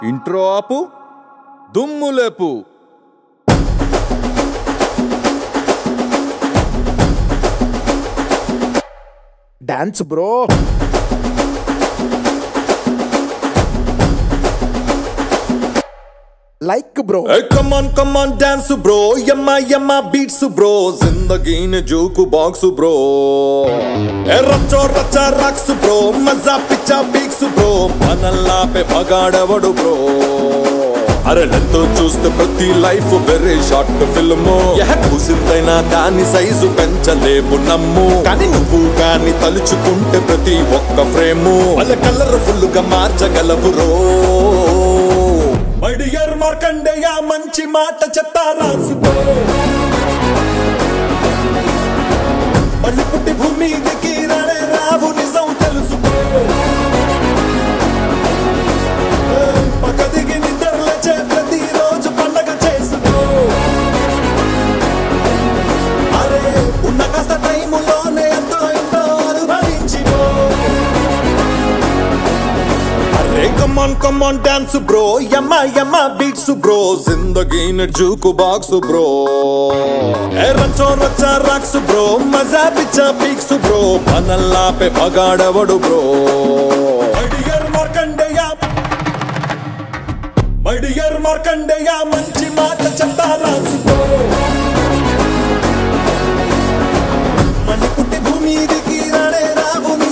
intro ఆపు దుమ్ము లేపు dance bro like bro come on come on dance bro యమ్మా యమ్మా బీట్స్ బ్రో జిందగీని జూకు బాక్స్ బ్రో ఏ రచ్చో రచ్చ రాక్స్ బ్రో మజా పిచ్చా పీక్స్ బ్రో మనల్లాపే పగాడవడు బ్రో అరే లెంతో చూస్తే ప్రతి లైఫ్ వెరీ షార్ట్ ఫిల్మ్ కూసిందైనా దాని సైజు పెంచలేవు నమ్ము కానీ నువ్వు గాని తలుచుకుంటే ప్రతి ఒక్క ఫ్రేము వాళ్ళ కలర్ఫుల్ గా మార్చగలవు రో మడియర్ మార్కండేయ మంచి మాట చెప్తా రాసుకో మళ్ళీ పుట్టి భూమి దిగి రాడే రావు నిజం తెలుసుకో ఏ, పక్క దిగి నిద్రలేచే ప్రతిరోజు పండగ చేసుకో అరే ఉన్న కాస్త టైములోనే ఎంతో ఎంతో అనుభవించిపో అరే కమాన్ కమాన్ డాన్స్ బ్రో యమ్మ యమ్మ బీట్స్ బ్రో జిందగీని జూకు బాక్స్ బ్రో ఏ రచ్చో రచ్చ రాక్స్ బ్రో మజా పిచ్చా పీక్స్ బ్రో మనల్లాపే పగాడవడు బ్రో మడియర్ మార్కండేయ మడియర్ మార్కండేయ మంచి మాట చెప్తా రాసుకో మళ్ళీ పుట్టి భూమి దిగి రాడే రావు నీ